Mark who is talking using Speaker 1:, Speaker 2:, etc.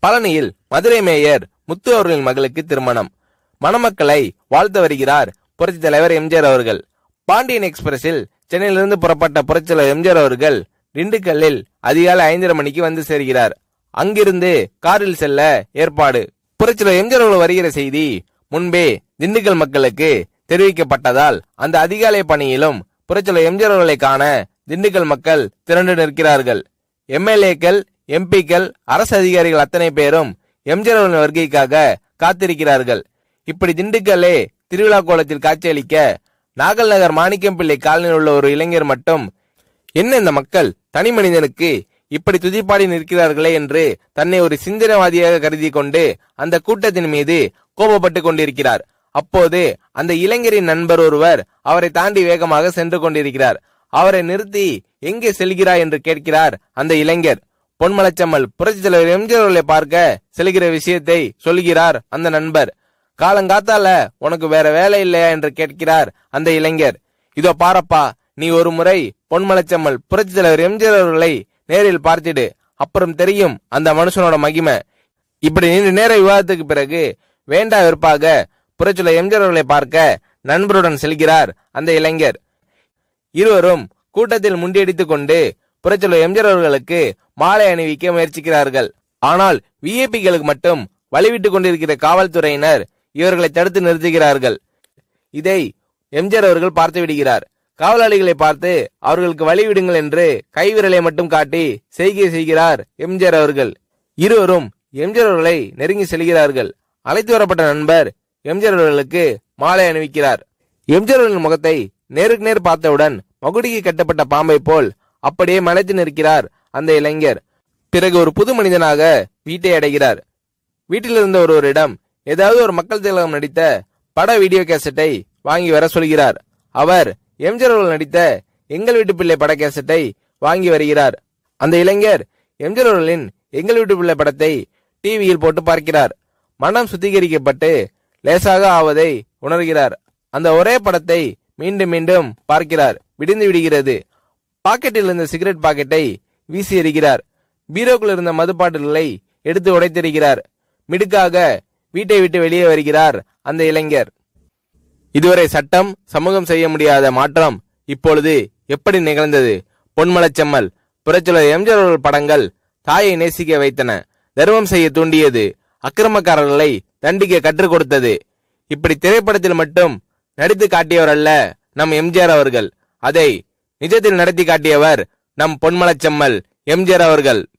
Speaker 1: பழனியில் மதுரை மேயர் முத்து அவர்களின் மகளுக்கு திருமணம் மணமக்களை வாழ்த்து வருகிறார் புரட்சித் தலைவர் எம்ஜிஆர் அவர்கள் பாண்டியன் எக்ஸ்பிரஸில் சென்னையிலிருந்து புறப்பட்ட புரட்சித் தலைவர் எம்ஜிஆர் அவர்கள் திண்டுக்கல்லில் அதிகாலை ஐந்தரை மணிக்கு வந்து சேர்கிறார் அங்கிருந்து காரில் செல்ல ஏற்பாடு புரட்சித் தலைவர் எம்ஜிஆர் அவர்கள் வருகிற செய்தி முன்பே திண்டுக்கல் மக்களுக்கு தெரிவிக்கப்பட்டதால் அந்த அதிகாலை பணியிலும் புரட்சித் தலைவர் எம்ஜிஆர் அவர்களை காண திண்டுக்கல் மக்கள் திரண்டு நிற்கிறார்கள் எம்எல்ஏக்கள் எம்பிக்கள் அரசு அதிகாரிகள் அத்தனை பேரும் எம்ஜிஆர் அவர்களின் வருகைக்காக காத்திருக்கிறார்கள் இப்படி திண்டுக்கல்லே திருவிழா கோலத்தில் காட்சியளிக்க நாகல் நகர் மாணிக்கம் பிள்ளை காலனியில் உள்ள ஒரு இளைஞர் மட்டும் என்ன இந்த மக்கள் தனி மனிதனுக்கு இப்படி துதிப்பாடி நிற்கிறார்களே என்று தன்னை ஒரு சிந்தனவாதியாக கருதி கொண்டு அந்த கூட்டத்தின் மீது கோபப்பட்டு கொண்டிருக்கிறார் அப்போது அந்த இளைஞரின் நண்பர் ஒருவர் அவரை தாண்டி வேகமாக சென்று கொண்டிருக்கிறார் அவரை நிறுத்தி எங்கே செல்கிறாய் என்று கேட்கிறார் அந்த இளைஞர் பொன்மலச்சம்மல் புரட்சி தலைவர் எம்ஜிஆர் அவர்களை பார்க்க செல்கிற விஷயத்தை சொல்கிறார் அந்த நண்பர் காலங்காத்தால உனக்கு வேற வேலை இல்லையா என்று கேட்கிறார் அந்த இளைஞர் இதோ பாரப்பா நீ ஒரு முறை பொன்மலச்சம்மல் புரட்சி தலைவர் எம்ஜிஆர் அவர்களை நேரில் பார்த்திடு அப்புறம் தெரியும் அந்த மனுஷனோட மகிமை இப்படி நீண்ட நேர விவாதத்துக்கு பிறகு வேண்டா வெறுப்பாக புரட்சியுள்ள எம்ஜிஆர் அவர்களை பார்க்க நண்பருடன் செல்கிறார் அந்த இளைஞர் இருவரும் கூட்டத்தில் முண்டியடித்துக் கொண்டு புரட்சியுள்ள எம்ஜிஆர் அவர்களுக்கு மாலை அணிவிக்க முயற்சிக்கிறார்கள் ஆனால் விஐபிகளுக்கு மட்டும் வழிவிட்டுக் கொண்டிருக்கிற காவல்துறையினர் இவர்களை தடுத்து நிறுத்துகிறார்கள் இதை எம்ஜிஆர் அவர்கள் பார்த்து விடுகிறார் காவலாளிகளை பார்த்து அவர்களுக்கு வழிவிடுங்கள் என்று கைவிரலை மட்டும் காட்டி செய்கை செய்கிறார் எம்ஜிஆர் அவர்கள் இருவரும் எம்ஜிஆர் அவர்களை நெருங்கி செல்கிறார்கள் அழைத்து வரப்பட்ட நண்பர் எம்ஜிஆர் அவர்களுக்கு மாலை அணிவிக்கிறார் எம்ஜிஆர் அவர்களின் முகத்தை நேருக்கு நேர் பார்த்தவுடன் மகுடிக்கு கட்டப்பட்ட பாம்பை போல் அப்படியே மலைத்து நிற்கிறார் அந்த இளைஞர் பிறகு ஒரு புது மனிதனாக வீட்டை அடைகிறார் வீட்டில் இருந்த ஒருவரிடம் ஏதாவது ஒரு மக்கள் திலகம் நடித்த பட வீடியோ கேசட்டை வாங்கி வர சொல்கிறார் அவர் எம்ஜிஆர் அவர்கள் நடித்த எங்கள் வீட்டு பிள்ளை பட கேசட்டை வாங்கி வருகிறார் அந்த இளைஞர் எம்ஜிஆர் அவர்களின் எங்கள் வீட்டு பிள்ளை படத்தை டிவியில் போட்டு பார்க்கிறார் மனம் சுத்திகரிக்கப்பட்டு லேசாக ஆவதை உணர்கிறார் அந்த ஒரே படத்தை மீண்டும் மீண்டும் பார்க்கிறார் விடிந்து விடுகிறது பாக்கெட்டில் இருந்த சிகரெட் பாக்கெட்டை வீசி எறிகிறார் பீரோக்குள் இருந்த மது பாட்டில்களை எடுத்து உடைத்தெறிகிறார் மிடுக்காக வீட்டை விட்டு வெளியே வருகிறார் அந்த இளைஞர் இதுவரை சட்டம் சமூகம் செய்ய முடியாத மாற்றம் இப்பொழுது எப்படி நிகழ்ந்தது பொன்மலச்செம்மல் புரட்சியாளர் எம்ஜிஆர் அவர்கள் படங்கள் தாயை நேசிக்க வைத்தன தர்மம் செய்ய தூண்டியது அக்கிரமக்காரர்களை தண்டிக்க கற்றுக் கொடுத்தது இப்படி திரைப்படத்தில் மட்டும் நடித்து காட்டியவர் அல்ல நம் எம்ஜிஆர் அவர்கள் அதை நிஜத்தில் நடத்தி காட்டியவர் நம் பொன்மலச்செம்மல் எம்ஜிஆர் அவர்கள்